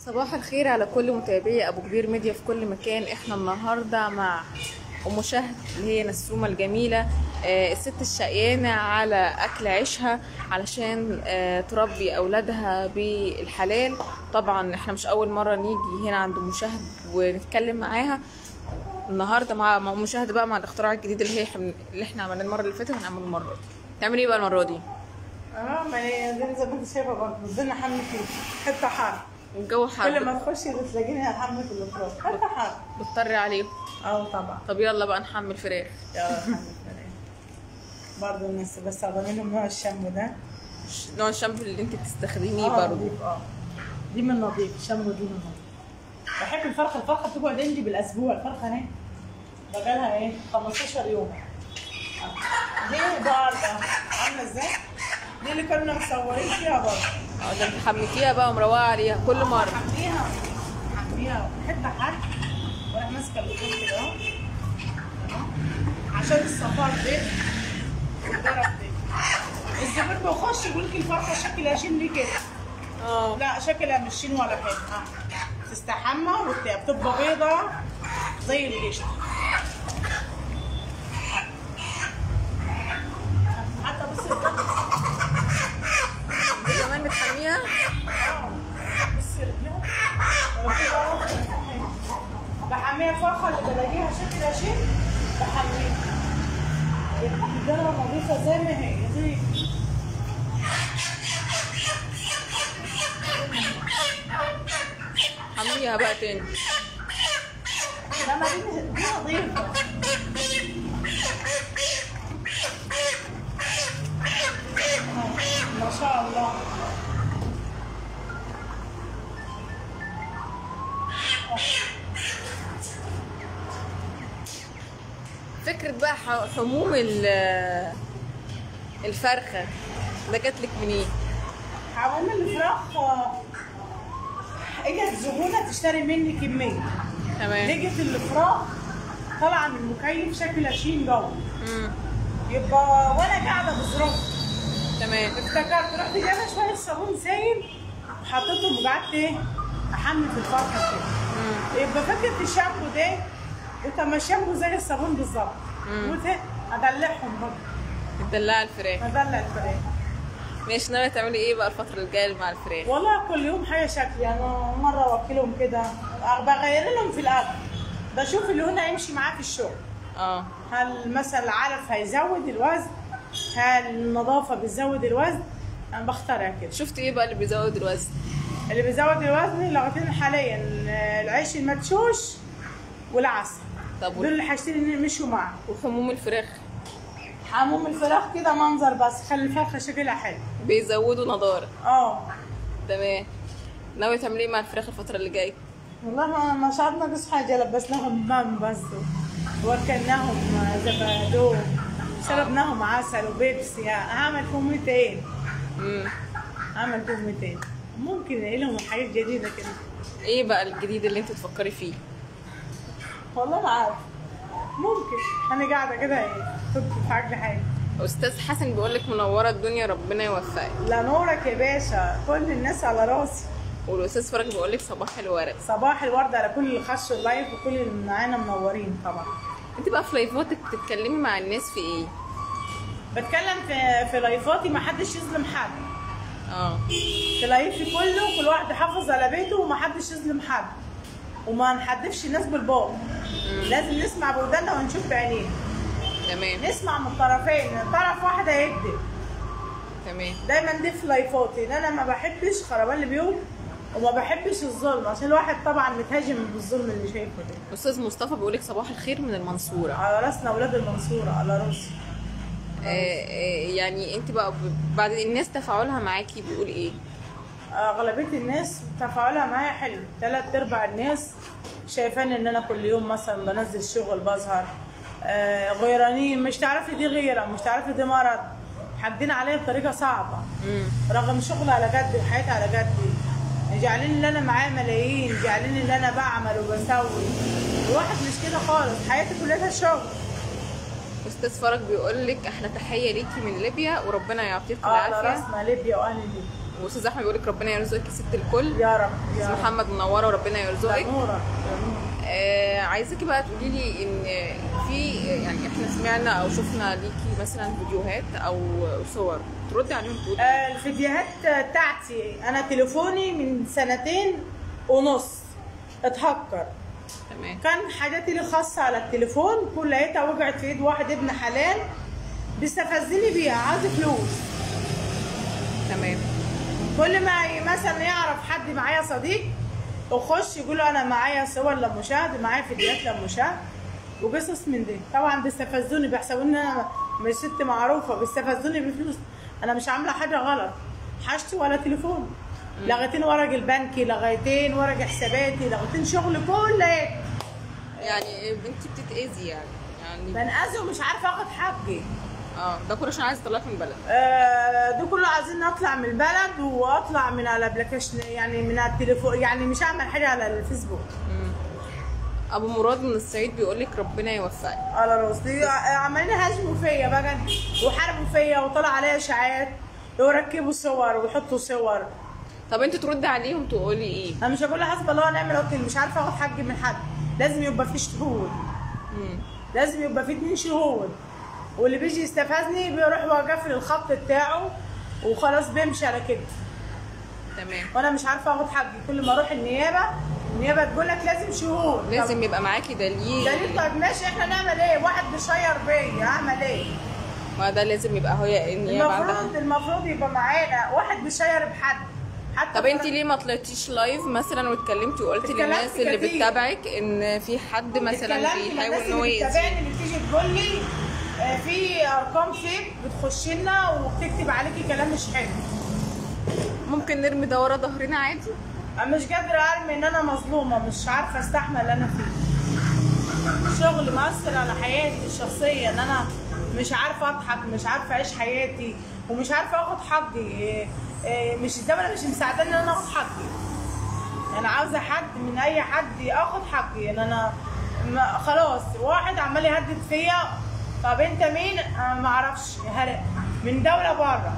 صباح الخير على كل متابعي ابو كبير ميديا في كل مكان احنا النهارده مع ام شهد اللي هي نسومه الجميله آه، الست الشقيانه على اكل عيشها علشان آه، تربي اولادها بالحلال طبعا احنا مش اول مره نيجي هنا عند ام شهد ونتكلم معاها النهارده مع مع ام شهد بقى مع الاختراع الجديد اللي هي حم- اللي احنا عملناه المره اللي فاتت هنعمله المره دي تعملي ايه بقى المره دي اه ما هي زي زي ما انت شايفه برضه الدنيا حمل فيه حته حر والجو كل حر ما تخشي تلاقيني هحمل في الافراد حته حر بتضطري عليه اه طبعا طب يلا بقى نحمل فراخ يا حمل برضه الناس بس منهم نوع الشامبو ده نوع الشامبو اللي انت بتستخدميه اه برضه نضيف اه دي من نظيف الشامبو دي من نظيف بحب الفرخه الفرخه بتقعد عندي بالاسبوع الفرخه اهي بقالها ايه 15 يوم آه. دي بقى عامله ازاي؟ دي اللي كنا مصورين فيها برضه اه ده انت حميتيها بقى ومروقه عليها كل مره حميها حميها حته حد وانا ماسكه اللحوم كده اهو عشان الصفار ده والجرف ده الزبون بيخش يقول لك الفرخه شكلها شين ليه كده اه لا شكلها مش شين ولا حاجه اه تستحمى وت- بتبقى بيضه زي القشطه حتى بص الجنب دي كمان بتحميها بحميها الفرخه اللي بلاقيها شكلها شيء بحميها الجرة نظيفة زي ما هي زي حميها بقى تاني لما دي دي نظيفة ما شاء الله فكره بقى ح- حموم ال- الفرخه ده جاتلك منين حمام الفراخ آه، اجت زبونة تشتري مني كمية تمام لقيت الفراخ طالعة من المكيف شكلها شين جوه امم يبقى وانا قاعدة بظروف تمام افتكرت رحت جايبه شويه صابون سايل وحطيتهم وقعدت ايه احمل في الفرخه كده مم. يبقى فكره الشامبو ده قلت اما الشامبو زي الصابون بالظبط مم. قلت إيه؟ ادلعهم برضه بتدلعي الفراخ ادلع الفراخ ماشي ناويه تعملي ايه بقى الفتره الجايه مع الفراخ والله كل يوم حاجه شكل يعني مره اوكلهم كده بغير لهم في الاكل بشوف اللي هنا يمشي معاه في الشغل اه هل مثلا العلف هيزود الوزن هل النظافه بتزود الوزن انا بخترع كده شفت ايه بقى اللي بيزود الوزن اللي بيزود الوزن لغتين حاليا العيش المدشوش والعسل طب دول الحاجتين اللي مشوا معاه وحموم الفراخ حموم الفراخ كده منظر بس خلي الفرخه شكلها حلو بيزودوا نضاره اه تمام ناويه تعملي ايه مع الفراخ الفتره اللي جايه والله ما ما شعرنا بس حاجه لبسناهم مام بس وكلناهم زبادو شربناهم عسل وبيبسي يعني هعمل فيهم 200 امم هعمل فيهم 200 ممكن لهم حاجات جديده كده ايه بقى الجديد اللي انت تفكري فيه والله ما عارف ممكن انا قاعده كده ايه تكتب في عقلي حاجه استاذ حسن بيقول لك منوره الدنيا ربنا يوفقك لا نورك يا باشا كل الناس على راسي والاستاذ فرج بيقول لك صباح الورد صباح الورد على كل اللي خشوا اللايف وكل اللي معانا منورين طبعا انت بقى في لايفاتك بتتكلمي مع الناس في ايه بتكلم في في لايفاتي ما حدش يظلم حد اه في لايفي كله كل واحد يحافظ على بيته وما حدش يظلم حد وما نحدفش الناس بالباب لازم نسمع بودانا ونشوف بعينينا تمام نسمع من الطرفين طرف واحد هيكذب تمام دايما دي في لايفاتي ان انا ما بحبش خربان البيوت وما بحبش الظلم عشان الواحد طبعا متهاجم بالظلم اللي شايفه ده استاذ مصطفى بيقول لك صباح الخير من المنصوره على راسنا اولاد المنصوره على راسي آه آه يعني انت بقى ب- بعد الناس تفاعلها معاكي بيقول ايه اغلبيه الناس تفاعلها معايا حلو ثلاث ارباع الناس شايفاني ان انا كل يوم مثلا بنزل شغل بظهر آه غيرانين مش تعرفي دي غيره مش تعرفي دي مرض حاجدين عليا بطريقه صعبه امم رغم شغلي على جدي وحياتي على جدي جعلين اللي انا معايا ملايين جعلين اللي انا بعمل وبسوي الواحد مش كده خالص حياتي كلها شغل استاذ فرج بيقول لك احلى تحيه ليكي من ليبيا وربنا يعطيكم اه على العافيه راسنا ليبيا واهل ليبيا واستاذ احمد بيقول لك ربنا يرزقك يا ست الكل يا رب يا استاذ رب محمد منوره وربنا يرزقك يا نورك يا نورك. آه عايزاكي بقى تقولي لي ان في يعني احنا سمعنا او شفنا ليكي مثلا فيديوهات او صور تردي عليهم تقولي آه، الفيديوهات بتاعتي انا تليفوني من سنتين ونص اتهكر تمام كان حاجاتي لي خاصة على التليفون كل لقيتها وقعت في ايد واحد ابن حلال بيستفزني بيها عايز فلوس تمام كل ما ي- مثلا يعرف حد معايا صديق يخش يقول له انا معايا صور لمشاهد معايا فيديوهات لمشاهد وقصص من دي طبعا بيستفزوني بيحسبوني ان انا مش ست معروفه بيستفزوني بفلوس انا مش عامله حاجه غلط حاجتي ولا تليفون لغيتين ورق البنكي لغيتين ورق حساباتي لغيتين شغل كله يعني بنتي بتتاذي يعني يعني بنقذي ومش عارفه اخد حقي اه ده كله عشان عايز يطلعك من البلد آه، ده كله عايزين اطلع من البلد واطلع من الابلكيشن يعني من التليفون يعني مش هعمل حاجه على الفيسبوك ابو مراد من الصعيد بيقول لك ربنا يوفقك على راسي عمالين يهاجموا فيا بقى وحاربوا فيا وطلع عليا اشاعات ويركبوا صور ويحطوا صور طب انت تردي عليهم تقولي ايه انا مش هقول له حسب الله ونعم الوكيل مش عارفه اخد حقي من حد لازم يبقى في شهود مم. لازم يبقى في اتنين شهود واللي بيجي يستفزني بيروح واقف لي الخط بتاعه وخلاص بيمشي على كده تمام وانا مش عارفه اخد حقي كل ما اروح النيابه النيابه تقول لك لازم شهود لازم يبقى معاكي دليل دليل طيب ماشي احنا نعمل ايه واحد بيشير بيا اعمل ايه ما ده لازم يبقى هي النيابه المفروض عندها المفروض يبقى معانا واحد بيشير بحد حتى طب انت ليه ما طلعتيش لايف مثلا واتكلمتي وقلتي اتكلمت للناس اللي كتير. بتتابعك ان في حد مثلا اتكلمت مع بيحاول الناس ان هو اللي يأذيك بتتابعني اللي بتيجي تقول لي آه، في ارقام فيك بتخش لنا وبتكتب عليكي كلام مش حلو ممكن نرمي ده ورا ظهرنا عادي انا مش قادره ارمي ان انا مظلومه مش عارفه استحمل اللي انا فيه شغل مؤثر على حياتي الشخصيه ان انا مش عارفه اضحك مش عارفه اعيش حياتي ومش عارفه اخد حقي إيه، إيه، مش الدوله مش مساعداني ان انا اخد حقي انا عاوزه حد من اي حد ياخد حقي ان انا ما خلاص واحد عمال يهدد فيا طب انت مين انا ما اعرفش هرق من دوله بره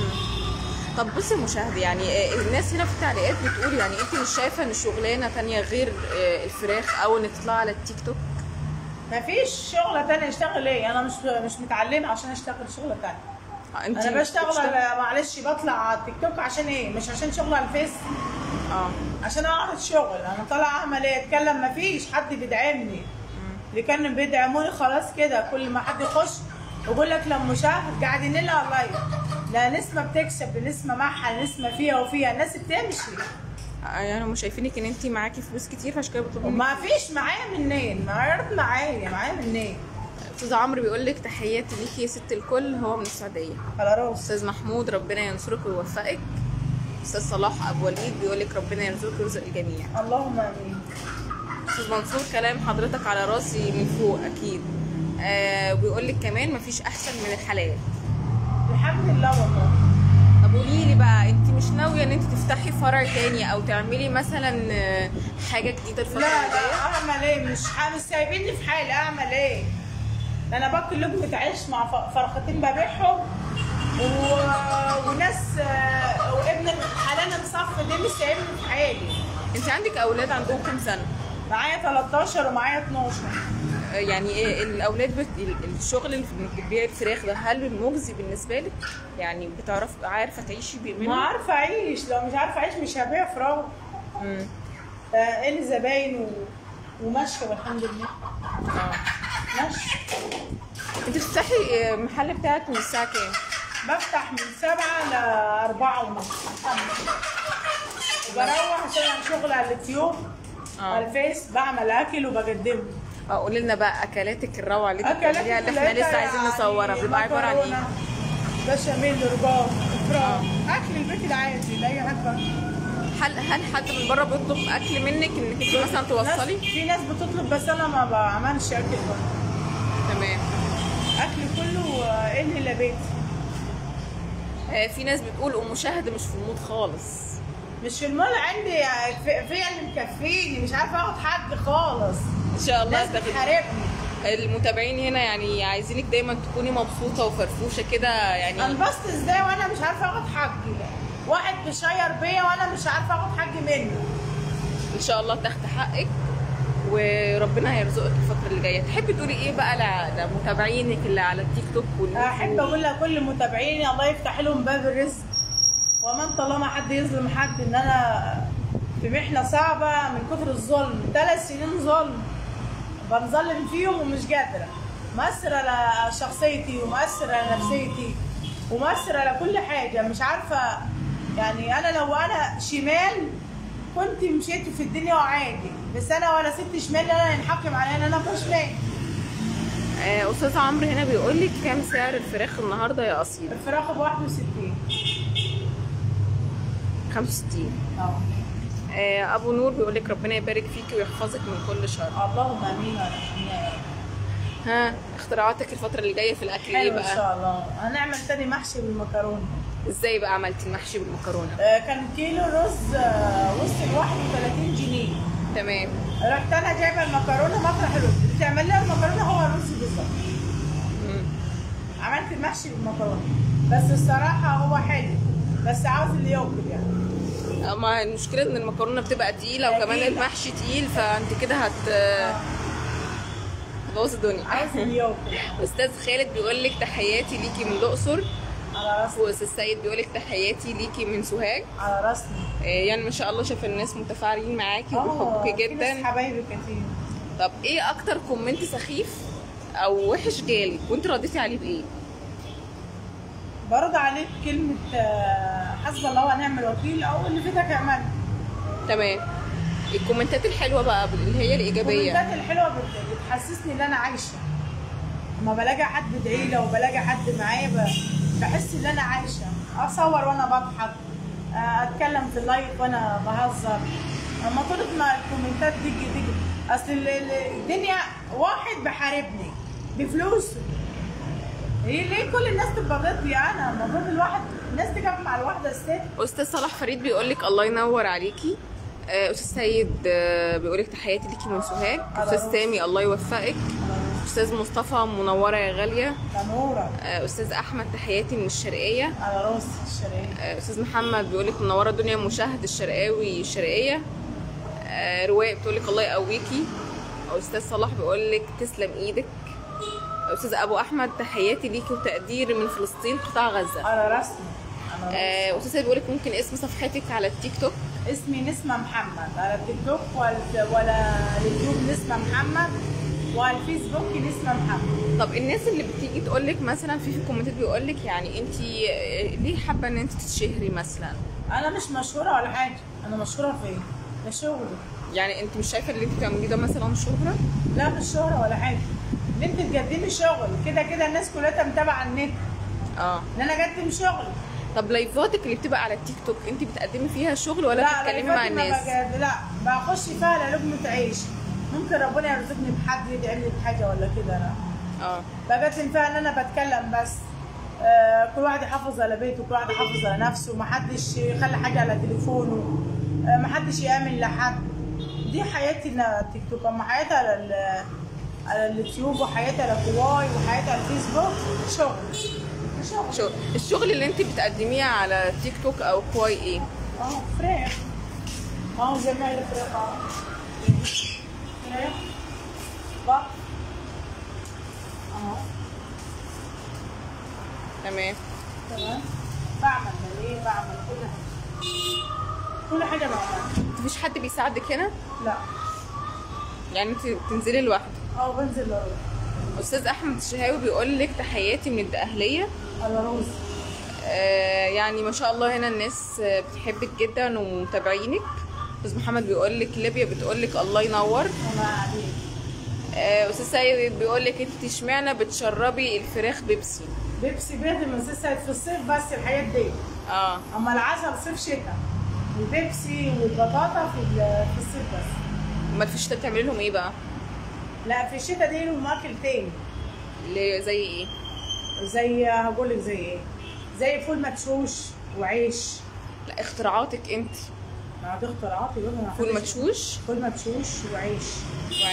طب بصي يا مشاهد يعني آه، الناس هنا في التعليقات بتقول يعني انت مش شايفه ان شغلانه تانية غير آه، الفراخ او انك تطلعي على التيك توك مفيش شغله تانية اشتغل ايه انا مش مش متعلمه عشان اشتغل شغله تانية آه، انت انا بشتغل بتشتغلي- على- معلش بطلع على التيك توك عشان ايه مش عشان شغل على الفيس اه عشان اعرض شغل انا طالعه اعمل ايه اتكلم مفيش حد بيدعمني اللي كانوا بيدعموني خلاص كده كل ما حد يخش يقول لك لما مشاهد قاعدين لها لايف لا نسمه بتكسب نسمه معها نسمه فيها وفيها الناس بتمشي آه، يعني هم شايفينك ان انت معاكي فلوس كتير فعشان كده بيطلبوا منك وما فيش معايا منين معايا معايا معايا منين استاذ عمرو بيقول لك تحياتي ليكي يا ست الكل هو من السعوديه على راسي استاذ محمود ربنا ينصرك ويوفقك استاذ صلاح ابو وليد بيقول لك ربنا يرزقك ويرزق الجميع اللهم امين استاذ منصور كلام حضرتك على راسي من فوق اكيد آه وبيقول لك كمان مفيش احسن من الحلال الحمد لله والله طب قولي لي بقى انت مش ناويه ان انت تفتحي فرع تاني او تعملي مثلا آه، حاجه جديده الفتره لا اللي جايه لا اعمل ايه مش ح- مش سايبيني في حالي اعمل ايه انا باكل لقمه عيش مع ف- فرختين ببيعهم و... وناس آه، وابن الحلال مصف ده مش سايبني في حالي انت عندك اولاد عندهم كام سنه معايا 13 ومعايا 12 آه، يعني إيه الاولاد بت... ال- الشغل اللي في- بتبيعي الفراخ ده هل مجزي بالنسبه لك يعني بتعرف عارفه تعيشي بيه ما منه عارفه اعيش لو مش عارفه اعيش مش هبيع فراغ مم. آه لي زباين و... وماشيه والحمد لله اه ماشي انت بتفتحي آه، المحل بتاعك من الساعه كام بفتح من سبعة لأربعة ونص بروح عشان أنا شغل على اليوتيوب آه. على الفيس بعمل أكل وبقدمه اه قولي لنا بقى اكلاتك الروعه اللي انت أكلات بتعمليها اللي احنا لسه عايزين نصورها بيبقى عباره عن ايه؟ مكرونة، بشاميل رجاج فراخ أكل البيت العادي اللي أي حد بقى. هل هل حد من بره بيطلب اكل منك انك انت مثلا ناس توصلي؟ في ناس بتطلب بس أنا ما بعملش أكل بقى. تمام أكل كله آه، إلا إلا بيتي آه، في ناس بتقول ام شهد مش في المود خالص مش في المول عندي آه، في في اللي مكفيني مش عارفة آخد حد خالص ان شاء الله ناس هتاخدي بتحاربني المتابعين هنا يعني عايزينك دايما تكوني مبسوطه وفرفوشه كده يعني انبسط ازاي وانا مش عارفه اخد حقي واحد بيشير بيا وانا مش عارفه اخد حقي منه ان شاء الله تاخد حقك وربنا هيرزقك الفتره اللي جايه تحبي تقولي ايه بقى ل- لمتابعينك اللي على التيك توك واليوتيوب؟ احب اقول لكل متابعيني الله يفتح لهم باب الرزق ومن طالما حد يظلم حد ان انا في محنه صعبه من كتر الظلم ثلاث سنين ظلم بنظلم فيهم ومش قادره مأثر على شخصيتي ومأثر على نفسيتي ومأثر على كل حاجه مش عارفه يعني انا لو انا شمال كنت مشيت في الدنيا وعادي بس انا ولا ست شمال انا ينحكم عليا ان انا اكون شمال آه، استاذ عمرو هنا بيقول لك كام سعر الفراخ النهارده يا اصيل الفراخ ب 61 65 اه آه، ابو نور بيقول لك ربنا يبارك فيكي ويحفظك من كل شر اللهم امين يا رب يا رب. ها اختراعاتك الفتره اللي جايه في الاكل ايه حلو ان بقى شاء الله هنعمل تاني محشي بالمكرونه ازاي بقى عملتي المحشي بالمكرونه آه، كان كيلو رز آه، وصل 31 جنيه تمام رحت انا جايبه المكرونه مطرح الرز بتعمل لها المكرونه هو الرز بالظبط مم. عملت المحشي بالمكرونه بس الصراحه هو حلو بس عاوز اللي ياكل يعني اما المشكله ان المكرونه بتبقى تقيله وكمان تقيلة. المحشي تقيل فانت كده هت هتبوظ الدنيا عاوز اللي ياكل يعني. استاذ خالد بيقول لك تحياتي ليكي من الاقصر على راسنا واستاذ سيد بيقول لك تحياتي ليكي من سوهاج على راسنا آه، يعني ما شاء الله شايف الناس متفاعلين معاكي وبيحبوكي في ناس جدا حبايبي كتير طب ايه اكتر كومنت سخيف او وحش جالك وانت رديتي عليه بايه برد عليك كلمه آه، حسب الله ونعم الوكيل او اللي في ايدك اعمله تمام الكومنتات الحلوه بقى اللي هي الايجابيه الكومنتات الحلوه بت- بتحسسني ان انا عايشه لما بلاقي حد ادعي لي وبلاقي حد معايا ب- بحس ان انا عايشه اصور وانا بضحك آه، اتكلم في اللايف وانا بهزر اما طول ما الكومنتات تيجي تيجي اصل ال- ال- الدنيا واحد بحاربني بفلوسه ليه ليه كل الناس تبقى ضدي انا المفروض الواحد الناس تقف مع الواحده الست استاذ صلاح فريد بيقول لك الله ينور عليكي آه، استاذ سيد آه، بيقول لك تحياتي ليكي من سوهاج استاذ سامي الله يوفقك استاذ مصطفى منوره يا غاليه تنوره آه، استاذ احمد تحياتي من الشرقيه على راس الشرقيه آه، استاذ محمد بيقول لك منوره الدنيا مشاهد الشرقاوي الشرقيه آه، رواء بتقول لك الله يقويكي استاذ صلاح بيقول لك تسلم ايدك استاذ ابو احمد تحياتي ليكي وتقديري من فلسطين قطاع غزه على راسنا على راسنا آه، استاذ سيد بيقول لك ممكن اسم صفحتك على التيك توك اسمي نسمة محمد على التيك توك وال- ولا اليوتيوب نسمة محمد وعلى الفيسبوك نسمة محمد طب الناس اللي بتيجي تقول لك مثلا في في كومنتات بيقول لك يعني انت ليه حابه ان انت تتشهري مثلا انا مش مشهورة ولا حاجة انا مشهورة في ايه؟ ده شغلي يعني انت مش شايفه اللي انت بتعمليه ده مثلا شهره لا مش شهرة ولا حاجة ان انت تقدمي شغل كده كده الناس كلها متابعة النت اه ان انا اقدم شغل طب لايفاتك اللي بتبقى على التيك توك انت بتقدمي فيها شغل ولا لا بتتكلمي لايفات مع ما الناس بجد- لا بخش فيها لقمة عيش ممكن ربنا يرزقني بحد يدعي لي بحاجة ولا كده لا اه بقدم فيها ان انا بتكلم بس آه كل واحد يحافظ على بيته كل واحد يحافظ على نفسه محدش يخلي حاجه على تليفونه آه محدش يامن لحد دي حياتي انا تيك توك اما حياتي على ال- على اليوتيوب وحياتي على كواي وحياتي على الفيسبوك شغل شغل شو الشغل اللي انت بتقدميه على تيك توك او كواي ايه اه فراخ اه زي ما هي الفراخ اه فراخ بط اه تمام تمام بعمل بلاقيه بعمل كل حاجه كل حاجه بعملها انت مفيش حد بيساعدك هنا لا يعني انت بتنزلي لوحدك اه بنزل اروح استاذ احمد الشهاوي بيقول لك تحياتي من الدقهليه على روز آه، يعني ما شاء الله هنا الناس آه، بتحبك جدا ومتابعينك استاذ محمد بيقول لك ليبيا بتقول لك الله ينور وما عليك آه، استاذ سيد بيقول لك انت اشمعنى بتشربي الفراخ بيبسي بيبسي بيت من سيسة في الصيف بس الحاجات دي اه اما العسل صيف شتاء البيبسي والبطاطا في ال- في الصيف بس امال في الشتاء بتعملي لهم ايه بقى لا في الشتاء دي لهم اكل تاني اللي زي ايه زي هقول لك زي ايه زي فول مدشوش وعيش لا اختراعاتك انت ما دي اختراعات يقولوا أنا فول حاجة- مدشوش فول مدشوش وعيش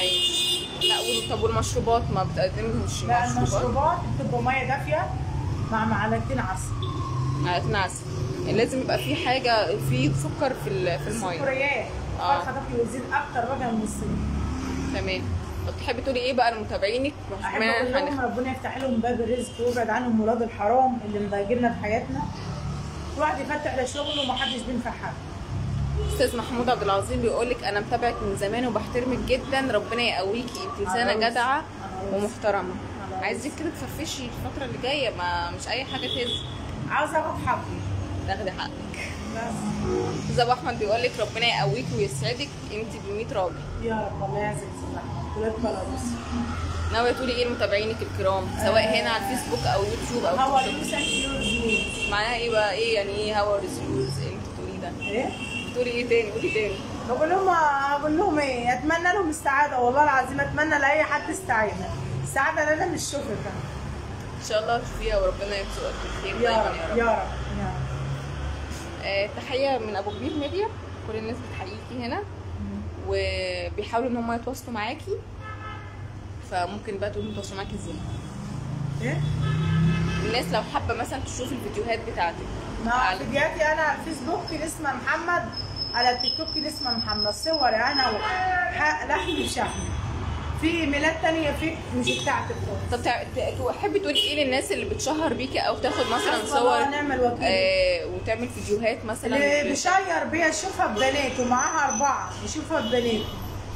وعيش لا وال- طب والمشروبات ما بتقدملهمش لا مشروبات المشروبات بتبقى ميه دافيه مع معلقتين عسل معلقتين عسل لازم يبقى في حاجه في سكر في ال- في الميه سكريات آه. الفرخه تاكل وتزيد اكتر بقى من الصين تمام بتحبي تقولي ايه بقى لمتابعينك احب بما اقول إن لهم إحنا ربنا يفتح لهم باب الرزق ويبعد عنهم ولاد الحرام اللي مضايقيننا في حياتنا كل واحد يفتح لشغله ومحدش بينفع حد استاذ محمود عبد العظيم بيقول لك انا متابعك من زمان وبحترمك جدا ربنا يقويكي انت انسانه على راسي. جدعه على راسي. ومحترمه على راسي. عايزك كده تفرفشي الفتره اللي جايه ما مش اي حاجه تهز عاوزه اخد حقي تاخدي حقك بس استاذ ابو احمد بيقول لك ربنا يقويكي ويسعدك انت ب 100 راجل يا رب الله يعزك استاذ احمد ولاد بلاروس ناويه تقولي ايه لمتابعينك الكرام سواء هنا على الفيسبوك او يوتيوب او هو تيك توك يوسف يوز معناها ايه بقى ايه يعني ايه هاو ريزيوز انت بتقولي ده ايه بتقولي ايه تاني قولي تاني بقول لهم اقول لهم ايه اتمنى لهم السعاده والله العظيم اتمنى لاي حد السعاده السعاده انا مش شوفك ان شاء الله تشوفيها وربنا يرزقك بالخير يا دايما رب يا رب يا رب يا رب آه، تحية من أبو كبير ميديا كل الناس بتحييكي هنا وبيحاولوا إن هم يتواصلوا معاكي فممكن بقى تقولوا يتواصلوا معاكي ازاي ايه الناس لو حابة مثلا تشوف الفيديوهات بتاعتك مع على- فيديوهاتي انا على الفيسبوك اللي اسمها محمد على التيك توك اللي اسمها محمد صوري انا وح- لحمي وشحمي في ايميلات تانية فيك مش بتاعتك خالص طب تع- ت- تحبي تقولي ايه للناس اللي بتشهر بيكي او تاخد مثلا حسبي الله صور ونعم الوكيل آه وتعمل فيديوهات مثلا اللي ب- بيشير بيها يشوفها ببناته معاها اربعه يشوفها ببناته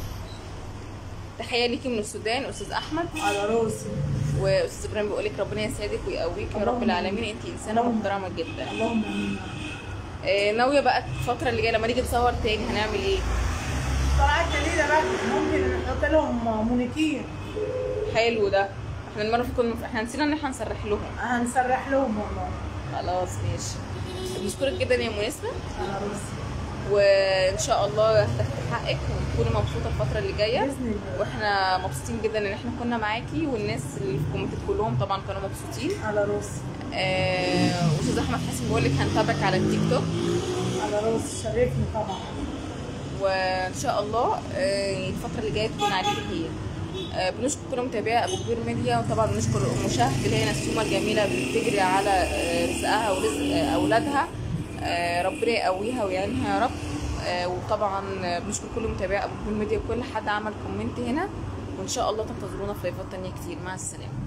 تحية ليكي من السودان أستاذ أحمد على راسي وأستاذ إبراهيم بيقول لك ربنا يسعدك ويقويك يا رب اللهم العالمين أنت إنسانة اللهم. محترمة جدا اللهم امين آه ناوية بقى الفترة اللي جاية لما نيجي نصور تاني هنعمل إيه؟ طلعت جديده بقى ممكن نحط لهم مونيكير حلو ده احنا المره اللي كنا احنا نسينا ان احنا نسرح لهم هنسرح لهم والله خلاص ماشي بشكرك جدا يا مناسبة على راسي وان شاء الله هتاخدي حقك وتكوني مبسوطه الفتره اللي جايه باذن الله واحنا مبسوطين جدا ان احنا كنا معاكي والناس اللي في الكومنتات كلهم طبعا كانوا مبسوطين على راسي آه واستاذ احمد حسن بيقول لك هنتابعك على التيك توك على راسي شرفني طبعا وان شاء الله آه، الفتره اللي جايه تكون عليكي خير آه، بنشكر كل متابعي ابو كبير ميديا وطبعا بنشكر ام شهد اللي هي نسومه الجميله اللي بتجري على آه، رزقها ورزق آه، اولادها آه، ربنا يقويها ويعينها يا رب آه، وطبعا آه، بنشكر كل متابعي ابو كبير ميديا وكل حد عمل كومنت هنا وان شاء الله تنتظرونا في لايفات تانية كتير مع السلامه